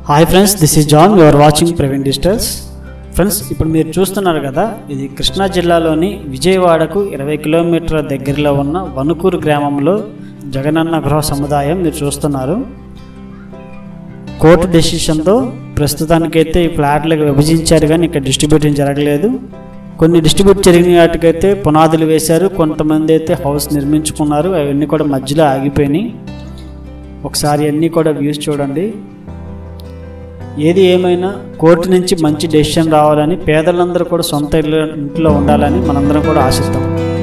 hi friends this is John you're watching Praveen digitals friends ఇప్పుడు మీరు చూస్తున్నారు కదా ఇది కృష్ణా జిల్లాలోని విజయవాడకు ఇరవై కిలోమీటర్ల దగ్గరలో ఉన్న వనుకూరు గ్రామంలో జగనన్న గృహ సముదాయం మీరు చూస్తున్నారు కోర్టు డెసిషన్తో ప్రస్తుతానికైతే ఈ ఫ్లాట్లకు విభజించారు కానీ ఇక్కడ డిస్ట్రిబ్యూషన్ జరగలేదు కొన్ని డిస్ట్రిబ్యూట్ జరిగిన వాటికైతే పునాదులు వేశారు కొంతమంది అయితే హౌస్ నిర్మించుకున్నారు అవన్నీ కూడా మధ్యలో ఆగిపోయినాయి ఒకసారి అన్నీ కూడా వ్యూస్ చూడండి ఏది ఏమైనా కోర్టు నుంచి మంచి డెసిషన్ రావాలని పేదలందరూ కూడా సొంత ఇల్లు ఇంట్లో ఉండాలని మనందరం కూడా ఆశిస్తాం